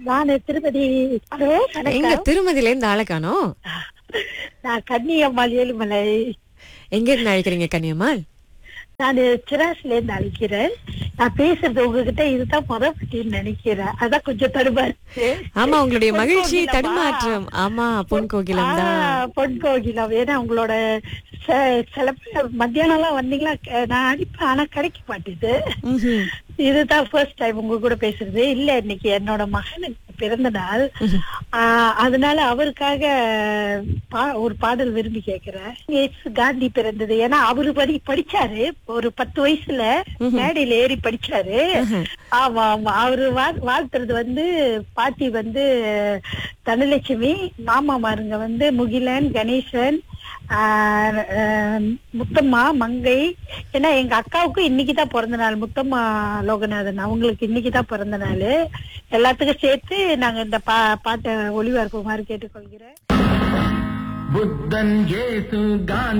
நான் திருப்பதி ஹலோ எங்க வணக்கம் திருமதியில இருந்து ஆளை காணோம் நான் கன்னியம்மாள் ஏழுமலை எங்க இருந்து அழைக்கிறீங்க கன்னியம்மாள் நான் சிராஸ்ல இருந்து அழைக்கிறேன் நான் பேசுறது உங்ககிட்ட இதுதான் முத பத்தின்னு நினைக்கிறேன் அதான் கொஞ்சம் தடுமாறு ஆமா உங்களுடைய பொன் மகிழ்ச்சி கோகிலமா? தடுமாற்றம் ஆமா பொன் கோகிலம் தான் ஆ, பொன் கோகிலம் ஏன்னா உங்களோட ச- சில பேர் மத்தியானம் எல்லாம் வந்தீங்களா க- நான் அடிப்பேன் ஆனா கிடைக்க மாட்டேது ம்ஹும். இதுதான் ஃபர்ஸ்ட் டைம் உங்க கூட பேசுறது இல்ல இன்னைக்கு என்னோட மகனுக்கு பிறந்த நாள் ஆ, அதனால அவருக்காக பா- ஒரு பாடல் விரும்பி கேக்குறேன் எஸ் காந்தி பிறந்தது ஏன்னா அவரு படி படிச்சாரு ஒரு பத்து வயசுல மேடையில ஏறி படிச்சாரு ஆமா ஆமா அவரு வா- வாழ்த்துறது வந்து பாட்டி வந்து தனலட்சுமி மாமாமாருங்க வந்து முகிலன் கணேசன் ஆஹ் ஆஹ் முத்தம்மா மங்கை ஏன்னா எங்க அக்காவுக்கும் இன்னைக்குதான் பிறந்த நாள் முத்தம்மா லோகநாதன் அவங்களுக்கு இன்னைக்குதான் பிறந்த நாள் எல்லாத்துக்கும் சேர்த்து நாங்க இந்த பா பாட்டை ஒளிபரப்புமாறு கேட்டுக்கொள்கிறேன் புத்தன் இயேசு காந்தி